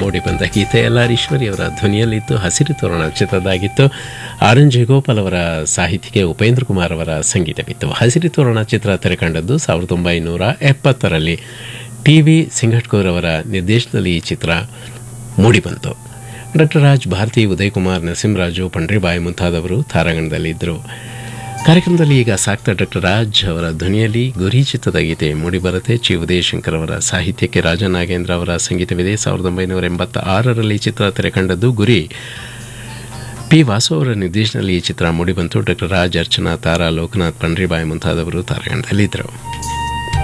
ಮೂಡಿಬಂದ ಗೀತೆ L R Eswari ಅವರ ಧ್ವನಿಯಲ್ಲಿತ್ತು ಹಸಿರು ತೋರಣ ಚಿತ್ರದಾಗಿತ್ತು ಆರ್ ಎನ್ ಜಯಗೋಪಾಲ್ ಅವರ ಸಾಹಿತ್ಯಕ್ಕೆ ಉಪೇಂದ್ರ ಕುಮಾರ್ ಅವರ ಸಂಗೀತವಿತ್ತು ಹಸಿರು ತೋರಣ ಚಿತ್ರ ತೆರೆಕಂಡದ್ದು ಸಾವಿರದ ಒಂಬೈನೂರ ಎಪ್ಪತ್ತರಲ್ಲಿ ಟಿ ವಿ ಸಿಂಘಟ್ಕೂರ್ ಅವರ ನಿರ್ದೇಶನದಲ್ಲಿ ಈ ಚಿತ್ರ ಮೂಡಿಬಂತು ಡಾಕ್ಟರ್ ರಾಜ್ ಭಾರತಿ ಉದಯ್ ಕುಮಾರ್ ನರಸಿಂಹರಾಜು ಪಂಡ್ರಿಬಾಯಿ ಮುಂತಾದವರು ತಾರಾಗಣದಲ್ಲಿದ್ದರು ಕಾರ್ಯಕ್ರಮದಲ್ಲಿ ಈಗ ಸಾಕ್ತಾ ಡಾಕ್ಟರ್ ರಾಜ್ ಅವರ ಧ್ವನಿಯಲ್ಲಿ ಗುರಿ ಚಿತ್ರದ ಗೀತೆ ಮೂಡಿಬರುತ್ತೆ ಚಿ ಉದಯಶಂಕರ್ ಅವರ ಸಾಹಿತ್ಯಕ್ಕೆ ರಾಜನಾಗೇಂದ್ರ ಅವರ ಸಂಗೀತವಿದೆ ಸಾವಿರದ ಒಂಬೈನೂರ ಎಂಬತ್ತ ಆರರಲ್ಲಿ ಚಿತ್ರ ತೆರೆಕಂಡದ್ದು ಗುರಿ ಪಿ ವಾಸು ಅವರ ನಿರ್ದೇಶನದಲ್ಲಿ ಈ ಚಿತ್ರ ಮೂಡಿಬಂತು ಡಾಕ್ಟರ್ ರಾಜ್ ಅರ್ಚನಾ ತಾರಾ ಲೋಕನಾಥ್ ಪಂಡ್ರಿಬಾಯಿ ಮುಂತಾದವರು ತಾರಾಗಣದಲ್ಲಿದ್ದರು